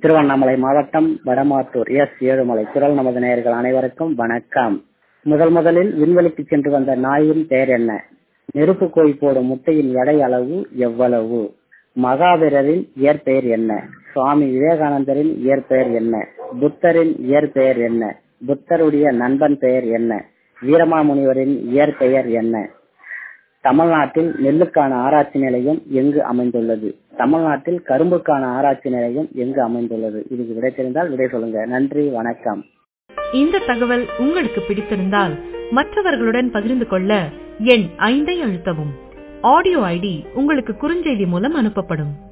திருவண்ணாமலை மாவட்டம் வடமாத்தூர் எஸ் ஏழுமலை குரல் நமது நேயர்கள் அனைவருக்கும் வணக்கம் முதல் முதலில் விண்வெளிக்கு சென்று வந்த நாயின் பெயர் என்ன நெருப்பு கோழி போடும் முட்டையின் எடை அளவு எவ்வளவு மகாவீரரின் இயற்பெயர் என்ன சுவாமி விவேகானந்தரின் இயற்பெயர் என்ன புத்தரின் இயற்பெயர் என்ன புத்தருடைய நண்பன் பெயர் என்ன வீரமாமுனிவரின் இயற்பெயர் என்ன தமிழ்நாட்டில் நெல்லுக்கான ஆராய்ச்சி நிலையம் எங்கு அமைந்துள்ளது தமிழ்நாட்டில் கரும்புக்கான ஆராய்ச்சி நிலையம் எங்கு அமைந்துள்ளது இதுக்கு விடை தெரிந்தால் விடை சொல்லுங்க நன்றி வணக்கம் இந்த தகவல் உங்களுக்கு பிடித்திருந்தால் மற்றவர்களுடன் பகிர்ந்து கொள்ள எண் ஐந்தை அழுத்தவும் ஆடியோ ஐடி உங்களுக்கு குறுஞ்செய்தி மூலம் அனுப்பப்படும்